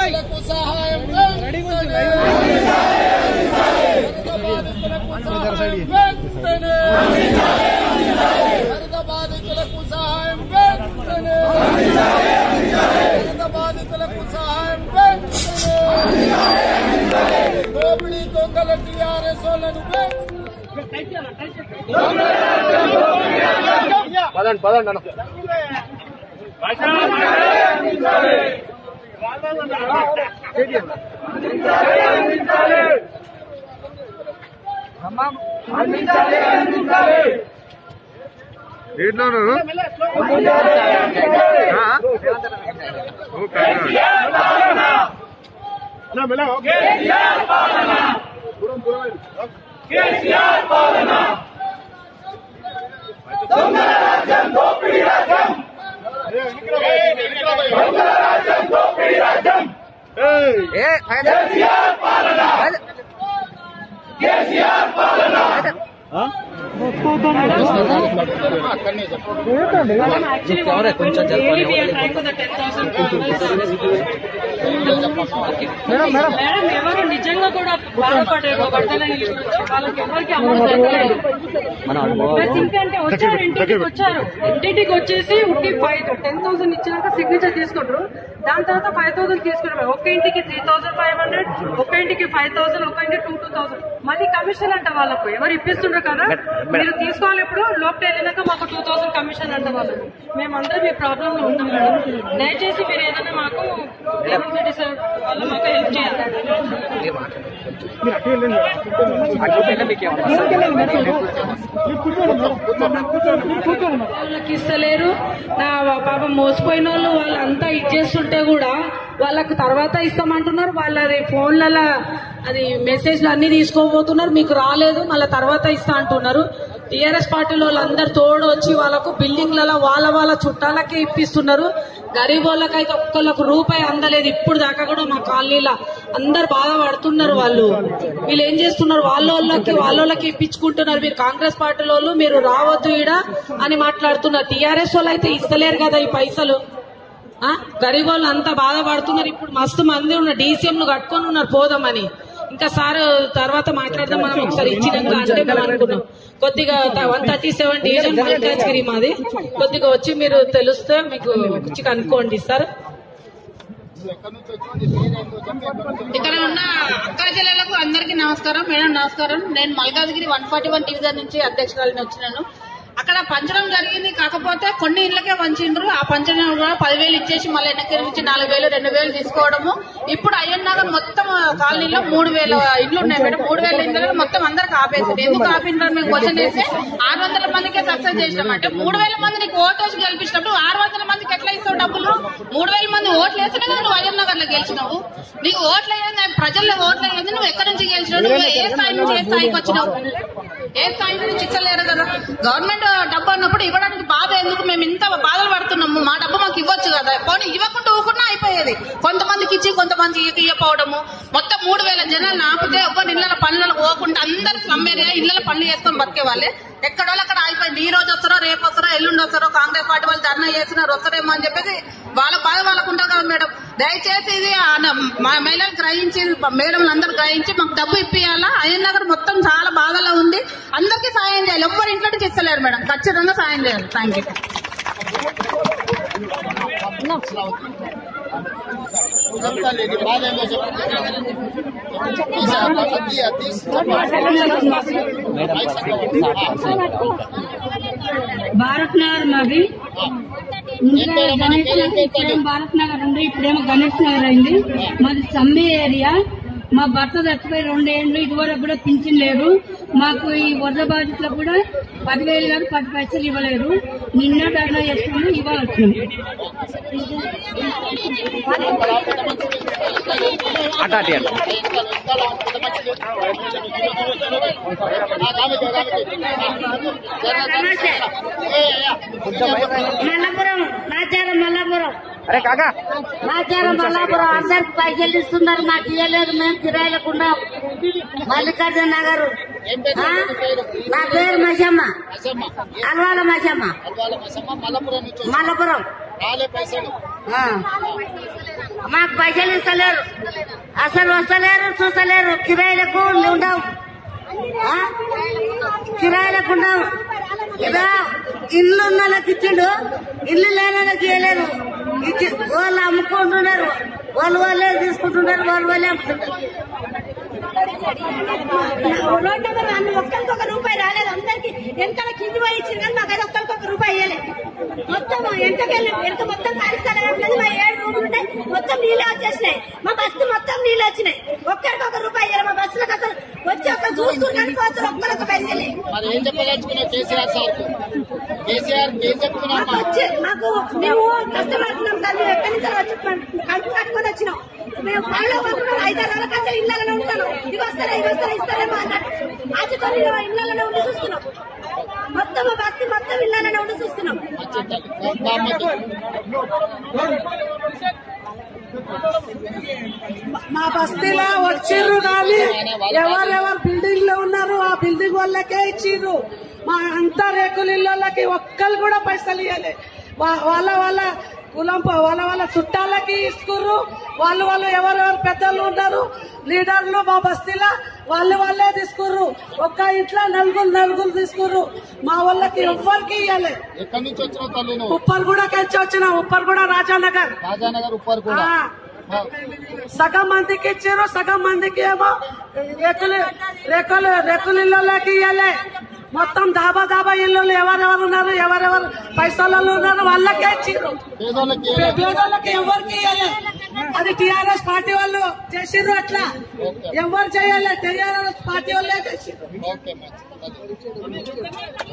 బాధితులకు సహాయం వెంటనే. వరద బాధితులకు సహాయం వెంటనే. వరద బాధితులకు సహాయం వెంటనే. వరద బాధితులకు సహాయం వెంటనే. దోపిడీ దొంగల టీఆర్ఎస్ వాళ్ళను వెంటనే. దేంట్లో ఉన్నారు? ఆ? ఓ కాదు. మేడం ఎవరు నిజంగా కూడా బాధపడారు వరదలని వాళ్ళకి ఎవరికి అమౌంట్ దొరకలేదు ప్లస్ ఇంకంటే వచ్చారు ఇంటికి వచ్చారు ఇంటింటికి వచ్చేసి ఉట్టి ఫైవ్ టెన్ థౌసండ్ ఇచ్చినాక సిగ్నేచర్ తీసుకుంటారు దాని తర్వాత ఫైవ్ థౌసండ్ తీసుకుంటారు ఒక్క ఇంటికి త్రీ థౌసండ్ ఫైవ్ హండ్రెడ్ ఒక్క ఇంటికి ఫైవ్ థౌసండ్ ఒక్క ఇంటికి టూ టూ థౌసండ్ మళ్ళీ కమిషన్ అంట వాళ్ళకు ఎవరు ఇప్పిస్తుండ్రు కదా మీరు తీసుకోవాలి ఇప్పుడు లోపల వెళ్ళినాక మాకు టూ థౌసండ్ కమిషన్ అంట వాళ్ళకు మేమందరం మీ ప్రాబ్లం లో ఉన్నాం మేడం దయచేసి మీరు ఏదైనా మాకు రేవంత్ రెడ్డి సార్ వాళ్ళు మాకు హెల్ప్ చేయాలి వాళ్ళకి ఇస్తలేరు నా పాపం మోసపోయిన వాళ్ళు వాళ్ళంతా ఇచ్చేస్తుంటే కూడా వాళ్ళకి తర్వాత ఇస్తామంటున్నారు వాళ్ళది ఫోన్లలో అది మెసేజ్లు అన్ని తీసుకోబోతున్నారు మీకు రాలేదు మళ్ళీ తర్వాత ఇస్తా అంటున్నారు టీఆర్ఎస్ పార్టీలో వాళ్ళందరు తోడు వచ్చి వాళ్ళకు బిల్డింగ్లలో వాళ్ళ వాళ్ళ చుట్టాలకే ఇప్పిస్తున్నారు గరీబ్ వాళ్ళకైతే ఒక్కళ్ళకు రూపాయి అందలేదు ఇప్పుడు దాకా కూడా మా కాలనీలో అందరు బాధపడుతున్నారు వాళ్ళు వీళ్ళు ఏం చేస్తున్నారు వాళ్ళ వాళ్ళకి వాళ్ళ వాళ్ళకి ఇప్పించుకుంటున్నారు మీరు కాంగ్రెస్ పార్టీ వాళ్ళు మీరు రావద్దు ఈడ అని మాట్లాడుతున్నారు టీఆర్ఎస్ వాళ్ళు అయితే ఇస్తలేరు కదా ఈ పైసలు ఆ గరీబ్ వాళ్ళు అంతా బాధపడుతున్నారు ఇప్పుడు మస్తు మంది ఉన్న డీసీఎం ను కట్టుకొని ఉన్నారు పోదామని ఇంకా సార్ తర్వాత మాట్లాడదాం మనం ఒకసారి ఇచ్చినాక అంటే మేము అనుకున్నాం కొద్దిగా one thirty seven division Malkajgiri మాది కొద్దిగా వచ్చి మీరు తెలిస్తే మీకు వచ్చి కనుక్కోండి సార్ ఇక్కడ ఉన్న అక్క జిల్లాలకు అందరికీ నమస్కారం మేడం నమస్కారం నేను Malkajgiri one forty one division నుంచి అధ్యక్షురాలని వచ్చినాను అక్కడ పంచడం జరిగింది కాకపోతే కొన్ని ఇళ్ళకే పంచిండ్రు ఆ పంచడం కూడా పదివేలు ఇచ్చేసి మళ్ళీ వెనక్కి నుంచి నాలుగు వేలు రెండు వేలు తీసుకోవడము ఇప్పుడు అయ్యన్ నగర్ మొత్తం కాలనీలో మూడు వేల ఇళ్ళు ఉన్నాయి మేడం మూడు వేల ఇళ్ళు మొత్తం అందరికి ఆపేసింది ఎందుకు ఆపిండ్రు మేము క్వశ్చన్ చేస్తే ఆరు వందల మందికే సక్సెస్ చేసినాం అంటే మూడు వేల మంది నీకు ఓటు వేసి గెలిపించినప్పుడు ఆరు వందల మందికి ఎట్లా ఇస్తావు డబ్బులు మూడు వేల మంది ఓట్లు వేస్తేనే కదా నువ్వు అయ్యన్ నగర్ లో గెలిచినావు నీకు ఓట్లు వేయండి ప్రజల్లో ఓట్లు వేయండి నువ్వు ఎక్కడి నుంచి గెలిచినావు నువ్వు ఏ స్థాయి నుంచి ఏ స్థాయికి వచ్చినావు ఏ స్థాయి నుంచి ఇచ్చలేరు కదా గవర్నమెంట్ డబ్బు అన్నప్పుడు ఇవ్వడానికి బాధ ఎందుకు మేము ఇంత బాధలు పడుతున్నాము మా డబ్బు మాకు ఇవ్వచ్చు కదా పోనీ ఇవ్వకుండా ఊరుకున్నా అయిపోయేది కొంతమందికి ఇచ్చి కొంతమందికి ఇవ్వకపోవడము మొత్తం మూడు వేల జనాలు ఆపితే ఒక ఇళ్ళ పనులకు పోకుండా అందరు సమ్మేరియా ఇళ్ళ పనులు చేసుకొని బతికే వాళ్ళే ఎక్కడో అక్కడ ఆగిపోయింది ఈ రోజు వస్తారో రేపు వస్తారో ఎల్లుండి వస్తారో కాంగ్రెస్ పార్టీ వాళ్ళు ధర్నా చేసినారు వస్తారేమో అని చెప్పేసి వాళ్ళ బాధ వాళ్ళకు ఉంటుంది కదా మేడం దయచేసి ఇది ఆ న- మా మహిళలు గ్రహించి మేడం అందరూ గ్రహించి మాకు డబ్బు ఇప్పియాలా అయ్యన్ నగర్ మొత్తం చాలా బాధలో ఉంది అందరికీ సాయం చేయాలి ఎవ్వరు ఇంట్లో నుంచి ఇస్తలేరు మేడం ఖచ్చితంగా సాయం చేయాలి థ్యాంక్ యూ ఇదంతా లేదు బాధ ఏందో చెప్పండి తీసా, తీయ, తీసి. భారత్ నగర్ మాది ముందుగా గణేష్ నగర్ ఇప్పుడేమో భారత్ నగర్ ఉంది ఇప్పుడేమో గణేష్ నగర్ అయింది మాది సమ్మె ఏరియా మా భర్త చచ్చిపోయి రెండేళ్లు ఇదివరకు కూడా పింఛన్ లేదు మాకు ఈ వరద బాధితులకు కూడా పదివేలు గారు పది పైసలు ఇవ్వలేరు నిన్న ధర్నా చేసుకుని ఇవాళ వచ్చింది మల్లాపురం నాచారం మల్లాపురం నాచారం మల్లాపురం అందరికి పైసలు ఇస్తున్నారు మాకు ఇవ్వలేదు మేము కిరాయిలకుండా మల్లికార్జున నగర్ ఆ? నా పేరు మషమ్మ అల్వాల మషమ్మ వాళ్ళ మసమ్మ మల్లపురం నుంచి మల్లపురం రాలే పైసలు ఆ. మాకు పైసలు ఇస్తలేరు అసలు వస్తలేరు చూస్తలేరు కిరాయిలకు ఉండవు ఆ? కిరాయిలకు ఉండవు ఇదా ఇల్లు ఉన్న వాళ్ళకి ఇచ్చిండు ఇల్లు లేని వాళ్ళకి ఇవ్వలేరు ఇచ్చి వాళ్ళు అమ్ముకుంటున్నారు వాళ్ళు వాళ్ళే తీసుకుంటున్నారు వాళ్ళు వాళ్ళే అమ్ముతుంటారు రోడ్ నెంబర్ వన్ ఒక్కరికి ఒక రూపాయి రాలేదు అందరికి వెనకాల కింది పోయి ఇచ్చింది కానీ మాకైతే ఒక్కరికి ఒక రూపాయి ఇవ్వలేదు మొత్తం వెనకకెళ్ళి వెనక మొత్తం కారిస్తానే ఉన్నది మా ఏడు రూములు ఉంటాయి మొత్తం నీళ్ళు వచ్చేసినాయి మా బస్సు మొత్తం నీళ్ళు వచ్చినాయి ఒక్కరికి ఒక రూపాయి ఇవ్వలేదు మా బస్సులకు అసలు వచ్చి ఒక్క చూసుకున్నాను పోతారు ఒక్కరికి పైసలే మరి ఏం చెప్పదలుచుకున్నావు కేసీఆర్ సార్ కేసీఆర్ ఏం చెప్తున్నామ్మా మాకు వచ్చి మాకు మేము కష్టపడుతున్నాం సార్ మేము ఎక్కడి నుంచి వచ్చి కడుపు కట్టుకొని వచ్చినాం మేము ఫాలో అవ్వకుండా ఐదారు నెలల కంటే ఇళ్ళలోనే ఉంటాను ఇవి వస్తారా ఇవి వస్తారా ఇస్తారేమో అన్నట్టు ఆచితో ఇళ్ళలోనే ఉండి చూస్తున్నాం మొత్తం మా బస్తీ మొత్తం ఇళ్ళలోనే ఉండి చూస్తున్నాం బామ్మకి మా బస్తీలో వచ్చిర్రు కానీ ఎవరెవరు బిల్డింగ్ లో ఉన్నారు ఆ బిల్డింగ్ వాళ్ళకే ఇచ్చిర్రు మా అంతా రేకుల ఇళ్ళకి ఒక్కరు కూడా పైసలు ఇవ్వలే వా- వాళ్ళ వాళ్ళ కులం ప- వాళ్ళ వాళ్ళ చుట్టాలకి ఇస్తుర్రు వాళ్ళు వాళ్ళు ఎవరెవరు పెద్దలు ఉన్నారు లీడర్లు మా బస్తీలో వాళ్ళు వాళ్ళే తీసుకుర్రు ఒక్క ఇంట్లో నలుగురు నలుగురు తీసుకుర్రు మా వాళ్ళకి ఎవ్వరికి ఇవ్వలే ఎక్కడి నుంచి వచ్చినావు తల్లి నువ్వు ఉప్పర్ కూడా కలిసి వచ్చిన ఉప్పర్ కూడా రాజానగర్ రాజానగర్ ఉప్పర్ కూడా ఆ. సగం మందికి ఇచ్చారు సగం మందికి ఏమో రేకులు రేకులు రేకుల ఇళ్ళలోకి ఇవ్వలే మొత్తం దాబా దాబా ఇల్లు ఎవరెవరు ఉన్నారు ఎవరెవరు పైసలలో ఉన్నారు వాళ్ళకే ఇచ్చారు పేదోళ్ళకి పేదోళ్ళకి ఎవరికి ఇవ్వలే అది టిఆర్ఎస్ పార్టీ వాళ్ళు చేసిర్రు అట్లా ఎవరు చేయాలి టిఆర్ఎస్ పార్టీ వాళ్ళే చేసిర్రు ఓకే మంచి